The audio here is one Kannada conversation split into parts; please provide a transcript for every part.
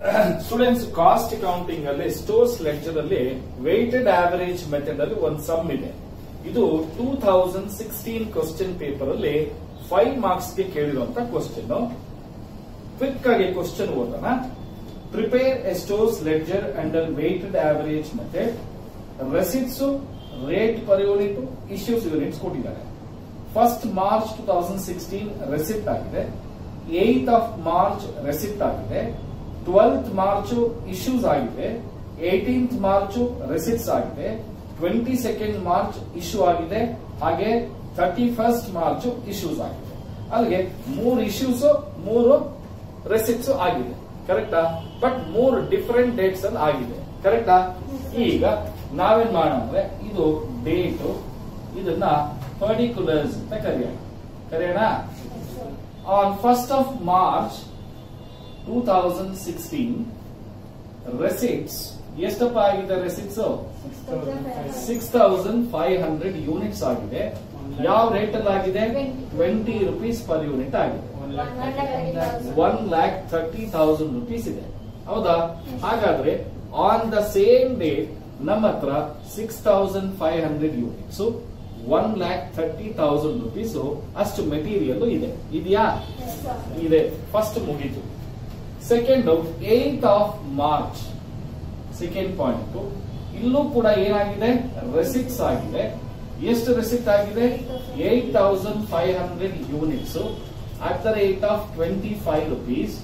ಸ್ಟೂಡೆಂಟ್ಸ್ ಕಾಸ್ಟ್ ಅಕೌಂಟಿಂಗ್ ಅಲ್ಲಿ ಸ್ಟೋರ್ಸ್ ಲೆಕ್ಚರ್ ಅಲ್ಲಿ ವೇಟೆಡ್ ಆವರೇಜ್ ಮೆಥಡ್ ಅಲ್ಲಿ ಒಂದು ಸಮ್ ಇದೆ ಇದು two thousand sixteen question paper ಅಲ್ಲಿ ಫೈವ್ ಮಾರ್ಕ್ಸ್ ಗೆ ಕೇಳಿರುವಂತ ಕ್ವಶನ್ ಕ್ವಿಕ್ ಆಗಿ ಕ್ವಶನ್ ಓದೋಣ prepare a stores ledger under weighted average method receipts rate per unit issues units ಕೊಟ್ಟಿದ್ದಾರೆ first March two thousand sixteen receipt ಆಗಿದೆ ಏತ್ ಆಫ್ ಮಾರ್ಚ್ ರೆಸಿಪ್ಟ್ ಆಗಿದೆ ಟ್ವೆಲ್ತ್ ಮಾರ್ಚ್ ಇಶ್ಯೂಸ್ ಆಗಿದೆ ಏಟೀನ್ತ್ ಮಾರ್ಚ್ ರೆಸಿಪ್ಟ್ಸ್ ಆಗಿದೆ ಟ್ವೆಂಟಿ ಸೆಕೆಂಡ್ ಮಾರ್ಚ್ ಇಶ್ಯೂ ಆಗಿದೆ ಹಾಗೆ ಥರ್ಟಿ ಫಸ್ಟ್ ಮಾರ್ಚ್ ಇಶ್ಯೂಸ್ ಆಗಿದೆ ಅಲ್ಲಿಗೆ ಮೂರು ಇಶ್ಯೂಸ್ ಮೂರು ರೆಸಿಪ್ಟ್ಸ್ ಆಗಿದೆ ಕರೆಕ್ಟಾ ಬಟ್ ಮೂರು ಡಿಫರೆಂಟ್ ಡೇಟ್ಸ್ ಅಲ್ಲಿ ಆಗಿದೆ ಕರೆಕ್ಟಾ ಈಗ ನಾವೇನ್ ಮಾಡೋಣ ಅಂದ್ರೆ ಇದು ಡೇಟ್ ಇದನ್ನ ಪರ್ಟಿಕ್ಯುಲರ್ಸ್ ಅಂತ ಕರೆಯೋಣ ಕರೆಯೋಣ on first of March two thousand sixteen receipts ಎಷ್ಟಪ್ಪ ಆಗಿದೆ receipts six thousand five hundred units ಆಗಿದೆ ಯಾವ ರೇಟ್ ಅಲ್ಲಿ ಆಗಿದೆ ಟ್ವೆಂಟಿ ರುಪೀಸ್ ಪರ್ ಯೂನಿಟ್ ಆಗಿದೆ one lakh thirty thousand rupees ಇದೆ ಹೌದಾ ಹಾಗಾದ್ರೆ ಆನ್ ದ ಸೇಮ್ ಡೇ ನಮ್ಮ ಹತ್ರ six thousand five hundred units one lakh thirty thousand rupees ಅಷ್ಟು ಮೆಟೀರಿಯಲ್ ಇದೆ ಇದೆಯಾ ಇದೆ ಫಸ್ಟ್ ಮುಗೀತು second eighth of March second point ಇಲ್ಲೂ ಕೂಡ ಏನಾಗಿದೆ ರೆಸಿಪ್ಟ್ಸ್ ಆಗಿದೆ ಎಷ್ಟು ರೆಸಿಪ್ಟ್ ಆಗಿದೆ eight thousand five hundred units at the rate of twenty five rupees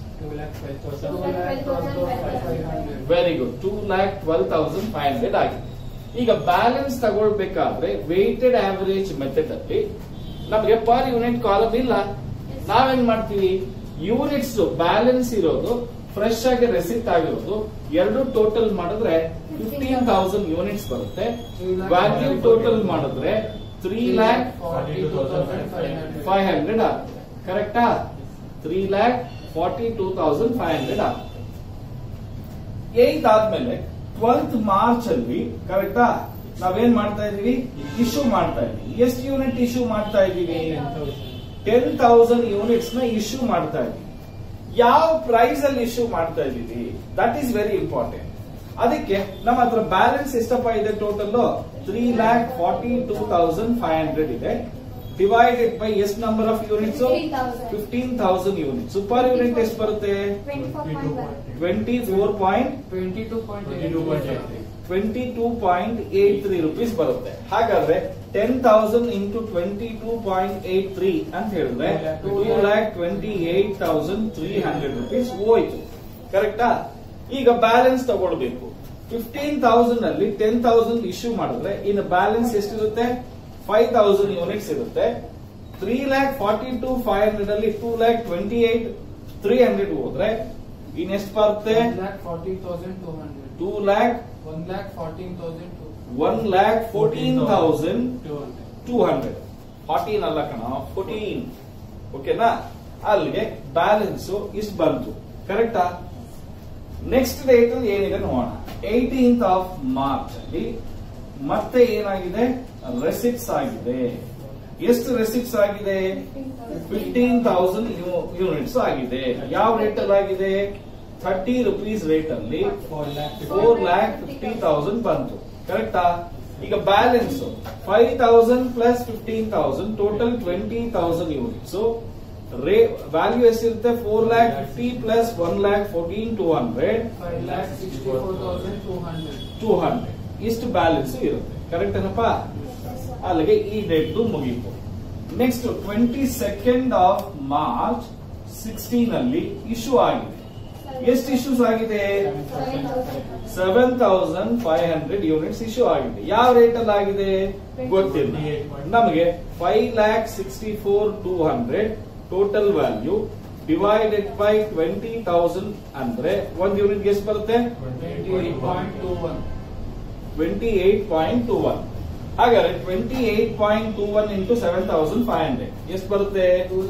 very good two lakh twelve thousand five hundred ಆಗಿದೆ ಈಗ ಬ್ಯಾಲೆನ್ಸ್ ತಗೊಳ್ಬೇಕಾದ್ರೆ ವೇಟೆಡ್ ಆವರೇಜ್ ಮೆಥಡ್ ಅಲ್ಲಿ ನಮಗೆ ಪರ್ ಯೂನಿಟ್ ಕಾಲಮ್ ಇಲ್ಲ ನಾವೇನ್ ಮಾಡ್ತೀವಿ ಯೂನಿಟ್ಸ್ ಬ್ಯಾಲೆನ್ಸ್ ಇರೋದು ಫ್ರೆಶ್ ಆಗಿ ರೆಸಿಪ್ಟ್ ಆಗಿರೋದು ಎರಡು ಟೋಟಲ್ ಮಾಡಿದ್ರೆ ಫಿಫ್ಟೀನ್ ತೌಸಂಡ್ ಯೂನಿಟ್ಸ್ ಬರುತ್ತೆ ವ್ಯಾಲ್ಯೂ ಟೋಟಲ್ ಮಾಡಿದ್ರೆ ತ್ರೀ ಲ್ಯಾಕ್ ಫೈವ್ ಹಂಡ್ರೆಡ್ ಆಗುತ್ತೆ ಕರೆಕ್ಟಾ three lakh forty two thousand five hundred ಆಗುತ್ತೆ ಏತ್ ಆದ್ಮೇಲೆ ಟ್ವೆಲ್ತ್ ಮಾರ್ಚ್ ಅಲ್ಲಿ ಕರೆಕ್ಟಾ ನಾವೇನ್ ಮಾಡ್ತಾ ಇದೀವಿ ಇಶ್ಯೂ ಮಾಡ್ತಾ ಇದೀವಿ ಎಷ್ಟು ಯೂನಿಟ್ ಇಶ್ಯೂ ಮಾಡ್ತಾ ಇದೀವಿ ಟೆನ್ ತೌಸಂಡ್ ಯೂನಿಟ್ಸ್ ನ ಇಶ್ಯೂ ಮಾಡ್ತಾ ಇದೀವಿ ಯಾವ ಪ್ರೈಸ್ ಅಲ್ಲಿ ಇಶ್ಯೂ ಮಾಡ್ತಾ ಇದೀವಿ ದಟ್ ಈಸ್ ವೆರಿ ಇಂಪಾರ್ಟೆಂಟ್ ಅದಕ್ಕೆ ನಮ್ಮ ಹತ್ರ ಬ್ಯಾಲೆನ್ಸ್ ಎಷ್ಟಪ್ಪ ಇದೆ total three lakh forty two thousand five hundred ಇದೆ ಡಿವೈಡೆಡ್ ಬೈ ಎಷ್ಟು number of units fifteen thousand units per unit ಎಷ್ಟು ಬರುತ್ತೆ twenty four point twenty two point eight three rupees ಬರುತ್ತೆ ಹಾಗಾದ್ರೆ ten thousand into twenty two point eight three ಅಂತ ಹೇಳಿದ್ರೆ two lakh twenty eight thousand three hundred rupees ಹೋಯ್ತು ಕರೆಕ್ಟಾ ಈಗ ಬ್ಯಾಲೆನ್ಸ್ ತಗೊಳ್ಬೇಕು ಫಿಫ್ಟೀನ್ ತೌಸಂಡ್ ಅಲ್ಲಿ ಟೆನ್ ತೌಸಂಡ್ ಇಶ್ಯೂ ಮಾಡಿದ್ರೆ ಇನ್ನು ಬ್ಯಾಲೆನ್ಸ್ ಎಷ್ಟಿರುತ್ತೆ ಫೈವ್ ತೌಸಂಡ್ ಯೂನಿಟ್ಸ್ ಇರುತ್ತೆ three lakh forty two five hundred ಅಲ್ಲಿ two lakh twenty eight three hundred ಹೋದ್ರೆ ಇನ್ನೆಷ್ಟು ಬರುತ್ತೆ two lakh one lakh fourteen thousand two hundred fourteen ಅಲ್ಲ ಕಣ ಫೋರ್ಟೀನ್ ಓಕೆನಾ ಅಲ್ಲಿಗೆ ಬ್ಯಾಲೆನ್ಸ್ ಇಷ್ಟು ಬಂತು ಕರೆಕ್ಟಾ ನೆಕ್ಸ್ಟ್ ಡೇಟ್ ಅಲ್ಲಿ ಏನಿದೆ ನೋಡೋಣ ಏಟೀನ್ತ್ ಆಫ್ ಮಾರ್ಚ್ ಅಲ್ಲಿ ಮತ್ತೆ ಏನಾಗಿದೆ ರೆಸಿಪ್ಟ್ಸ್ ಆಗಿದೆ ಎಷ್ಟು ರೆಸಿಪ್ಟ್ಸ್ ಆಗಿದೆ ಫಿಫ್ಟೀನ್ ತೌಸಂಡ್ ಯೂನಿಟ್ಸ್ ಆಗಿದೆ ಯಾವ ರೇಟ್ ಅಲ್ಲಿ ಆಗಿದೆ ಥರ್ಟಿ ರುಪೀಸ್ ರೇಟ್ ಅಲ್ಲಿ ಫೋರ್ ಲ್ಯಾಕ್ ಫಿಫ್ಟಿ ತೌಸಂಡ್ ಬಂತು ಕರೆಕ್ಟಾ ಈಗ balance five thousand plus fifteen thousand total twenty thousand units ರೇ ವ್ಯಾಲ್ಯೂ ಎಷ್ಟಿರುತ್ತೆ four lakh fifty plus one lakh fourteen two hundred two hundred ಇಷ್ಟು ಬ್ಯಾಲೆನ್ಸ್ ಇರುತ್ತೆ ಕರೆಕ್ಟ್ ಏನಪ್ಪ ಅಲ್ಲಿಗೆ ಈ ಡೇಟ್ ಮುಗೀತು next twenty second of March sixteen ಅಲ್ಲಿ ಇಶ್ಯೂ ಆಗಿದೆ ಎಷ್ಟು ಇಶ್ಯೂಸ್ ಆಗಿದೆ seven thousand five hundred units issue ಆಗಿದೆ ಯಾವ ರೇಟ್ ಅಲ್ಲಿ ಆಗಿದೆ ಗೊತ್ತಿಲ್ಲ ನಮಗೆ five lakh sixty four two hundred total value divided by twenty thousand ಅಂದ್ರೆ ಒಂದ್ ಯೂನಿಟ್ ಎಷ್ಟು ಬರುತ್ತೆ twenty eight point two one ಹಾಗಾದ್ರೆ twenty eight point two one into seven thousand five hundred ಎಷ್ಟು ಬರುತ್ತೆ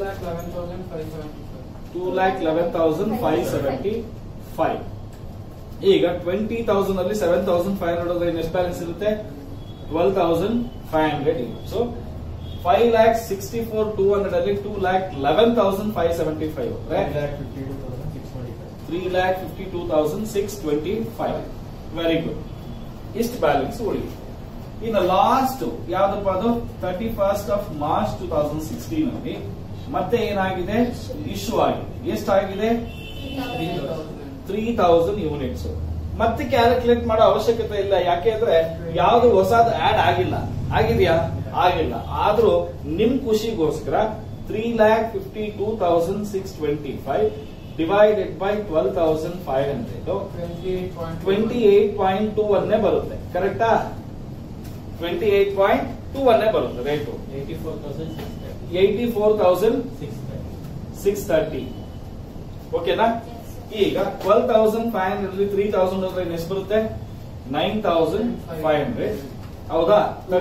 two lakh eleven thousand five seventy five ಈಗ ಟ್ವೆಂಟಿ ತೌಸಂಡ್ ಅಲ್ಲಿ ಸೆವೆನ್ ತೌಸಂಡ್ ಫೈವ್ ಹಂಡ್ರೆಡ್ ಎಷ್ಟು ಬ್ಯಾಲೆನ್ಸ್ ಇರುತ್ತೆ twelve thousand five hundred so five lakh sixty four two hundred ಅಲ್ಲಿ two lakh eleven thousand five seventy five three lakh fifty two thousand six twenty five very good ಇಷ್ಟು ಬ್ಯಾಲೆನ್ಸ್ ಉಳಿ ಇನ್ನು ಲಾಸ್ಟ್ ಯಾವ್ದಪ್ಪ ಅದು thirty first of March two thousand sixteen ಅಲ್ಲಿ ಮತ್ತೆ ಏನಾಗಿದೆ ಇಶ್ಯೂ ಆಗಿದೆ ಎಷ್ಟಾಗಿದೆ ತ್ರೀ ತೌಸಂಡ್ ಯೂನಿಟ್ಸ್ ಮತ್ತೆ ಕ್ಯಾಲ್ಕುಲೇಟ್ ಮಾಡೋ ಅವಶ್ಯಕತೆ ಇಲ್ಲ ಯಾಕೆ ಅಂದ್ರೆ ಯಾವ್ದು ಹೊಸದು ಆಡ್ ಆಗಿಲ್ಲ ಆಗಿದ್ಯಾ ಆಗಿಲ್ಲ ಆದ್ರೂ ನಿಮ್ ಖುಷಿಗೋಸ್ಕರ three lakh fifty two thousand six twenty five divided by twelve thousand five hundred twenty eight point two ಅನ್ನೇ ಬರುತ್ತೆ ಕರೆಕ್ಟಾ ಟ್ವೆಂಟಿ ಏಟ್ ಪಾಯಿಂಟ್ ಟೂ ಅನ್ನೇ ಬರುತ್ತೆ rate eighty four thousand six thirty ಓಕೆನಾ ಈಗ twelve thousand five hundred three thousand ಹೋದ್ರೆ ಎಷ್ಟು ಬರುತ್ತೆ ನೈನ್ ತೌಸಂಡ್ ಫೈವ್ ಹಂಡ್ರೆಡ್ ಹೌದಾ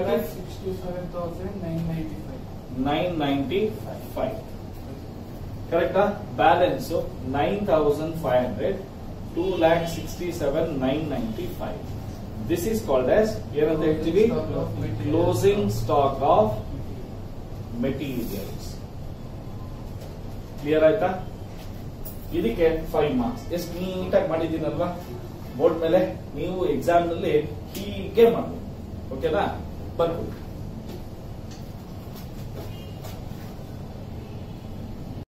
ನೈನ್ ನೈಂಟಿ ಫೈವ್ ಕರೆಕ್ಟಾ balance nine thousand five hundred two lakh sixty seven nine ninety five this is called as ಏನಂತ ಹೇಳ್ತೀವಿ closing stock of materials clear ಆಯ್ತಾ ಇದಕ್ಕೆ ಫೈವ್ ಮಾರ್ಕ್ಸ್ ಎಷ್ಟು ನೀಟಾಗಿ ಮಾಡಿದ್ದೀನಲ್ವಾ ಬೋರ್ಡ್ ಮೇಲೆ ನೀವು ಎಕ್ಸಾಮ್ ನಲ್ಲಿ ಹೀಗೆ ಮಾಡಬೇಕು ಓಕೆನಾ ಬರ್ಬೋದು